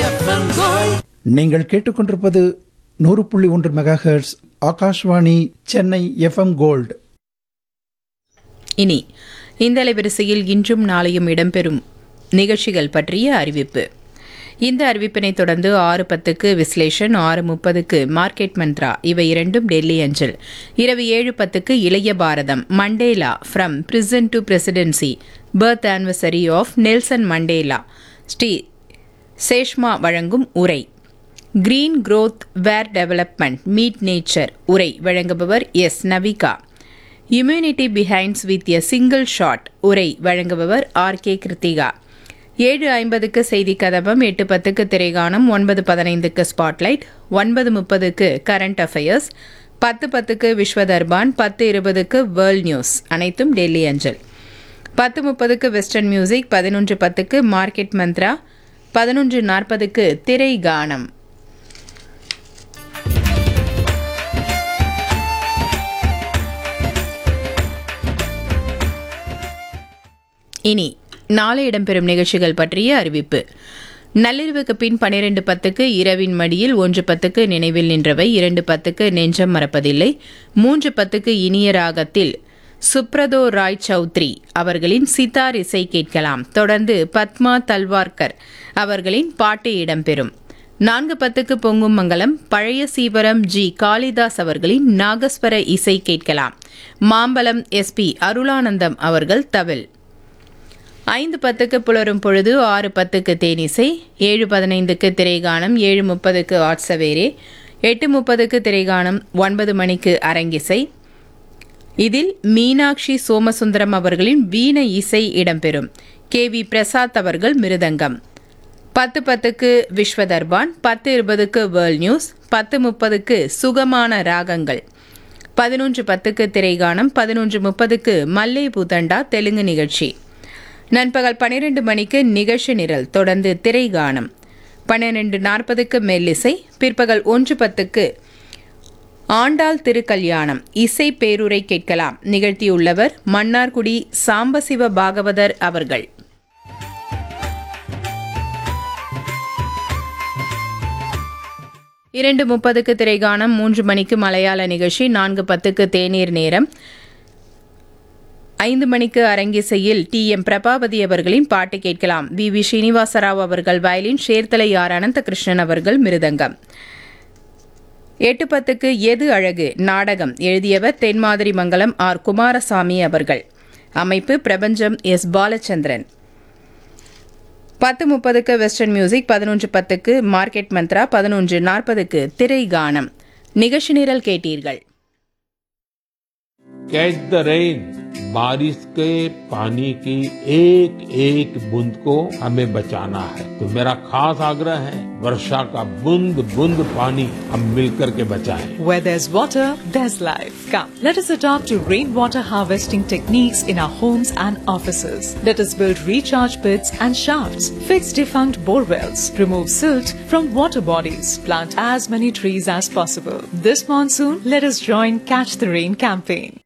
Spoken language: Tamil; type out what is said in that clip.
எஃப்எம் கோல்ட் நீங்கள் கேட்டுக்கொண்டிருப்பது நூறு புள்ளி ஒன்று megahertz Akashvani Chennai FM gold இனி இந்த அலைவரிசையில் இன்றும் நாளையும் இடம்பெறும் நிகழ்ச்சிகள் பற்றிய அறிவிப்பு இந்த அறிவிப்பினை தொடர்ந்து ஆறு பத்துக்கு விஸ்லேஷன் ஆறு முப்பதுக்கு மார்க்கெட் மந்த்ரா இவை இரண்டும் டெல்லி அஞ்சல் இரவு ஏழு பத்துக்கு இளைய பாரதம் Mandela from prison to presidency birth anniversary of Nelson Mandela Shri Seshma வழங்கும் உரை green growth where development meet nature உரை வழங்குபவர் S Navika immunity behinds with a single shot உரை வழங்குபவர் ஆர் கே கிருத்திகா ஏழு ஐம்பதுக்கு செய்தி கதவம் எட்டு பத்துக்கு திரைகானம் ஒன்பது பதினைந்துக்கு ஸ்பாட்லைட் ஒன்பது முப்பதுக்கு கரண்ட் அஃபேர்ஸ் பத்து பத்துக்கு விஸ்வ தர்பான் பத்து இருபதுக்கு வேர்ல்ட் நியூஸ் அனைத்தும் டெல்லி அஞ்சல் பத்து முப்பதுக்கு வெஸ்டர்ன் மியூசிக் பதினொன்று பத்துக்கு மார்க்கெட் மந்த்ரா பதினொன்று நாற்பதுக்கு திரை கானம் இனி நாளை இடம்பெறும் நிகழ்ச்சிகள் பற்றிய அறிவிப்பு நள்ளிரவுக்கு பின் பனிரெண்டு பத்துக்கு இரவின் மடியில் ஒன்று பத்துக்கு நினைவில் நின்றவை இரண்டு பத்துக்கு நெஞ்சம் மறப்பதில்லை மூன்று பத்துக்கு இனிய ராகத்தில் சுப்ரதோ ராய் சௌத்ரி அவர்களின் சித்தார் இசை கேட்கலாம் தொடர்ந்து பத்மா தல்வார்கர் அவர்களின் பாட்டு இடம்பெறும் நான்கு பத்துக்கு பொங்கும் மங்கலம் பழைய சீவரம் ஜி காளிதாஸ் அவர்களின் நாகஸ்வர இசை கேட்கலாம் மாம்பலம் எஸ்பி அருளானந்தம் அவர்கள் தவில் ஐந்து பத்துக்கு புலரும் பொழுது ஆறு பத்துக்கு தேனிசை ஏழு பதினைந்துக்கு திரைகானம் ஏழு முப்பதுக்கு ஆட்சவேரே எட்டு முப்பதுக்கு திரைகானம் ஒன்பது மணிக்கு அரங்கிசை இதில் மீனாட்சி சோமசுந்தரம் அவர்களின் வீண இசை இடம்பெறும் கே வி பிரசாத் அவர்கள் மிருதங்கம் பத்து பத்துக்கு விஸ்வதர்பான் பத்து இருபதுக்கு வேர்ல்ட் நியூஸ் பத்து முப்பதுக்கு சுகமான ராகங்கள் பதினொன்று பத்துக்கு திரைகானம் பதினொன்று முப்பதுக்கு மல்லே பூதண்டா தெலுங்கு நிகழ்ச்சி நண்பகல் பன்னிரண்டு மணிக்கு நிகழ்ச்சி நிரல் தொடர்ந்து திரைகானம் பன்னிரண்டு நாற்பதுக்கு மெல்லிசை பிற்பகல் ஒன்று பத்துக்கு ஆண்டாள் திருக்கல்யாணம் இசை பேருரை கேட்கலாம் நிகழ்த்தியுள்ளவர் மன்னார்குடி சாம்பசிவ பாகவதர் அவர்கள் இரண்டு முப்பதுக்கு திரைகானம் மூன்று மணிக்கு மலையாள நிகழ்ச்சி நான்கு பத்துக்கு தேநீர் நேரம் ஐந்து மணிக்கு அரங்கிசையில் டி எம் பிரபாவதி அவர்களின் பாட்டு கேட்கலாம் வி வி ஸ்ரீனிவாசராவ் அவர்கள் வயலின் சேர்த்தலை ஆர் அனந்தகிருஷ்ணன் அவர்கள் மிருதங்கம் எட்டு பத்துக்கு எது அழகு நாடகம் எழுதியவர் தென்மாதிரி மங்கலம் ஆர் குமாரசாமி அவர்கள் அமைப்பு பிரபஞ்சம் எஸ் பாலச்சந்திரன் பத்து முப்பதுக்கு வெஸ்டர்ன் மியூசிக் பதினொன்று பத்துக்கு மார்க்கெட் மந்த்ரா பதினொன்று நாற்பதுக்கு திரை கானம் நிகழ்ச்சி நிரல் கேட்டீர்கள் कैच द रेन बारिश के पानी की एक एक बूंद को हमें बचाना है तो मेरा खास आग्रह है वर्षा का बूंद बूंद पानी हम मिलकर के बचाएं Where there's water, there's life. Come, let us adopt to rainwater harvesting techniques in our homes and offices. Let us build recharge pits and shafts, fix defunct bore wells, remove silt from water bodies, plant as many trees as possible. This monsoon, let us join Catch the Rain campaign.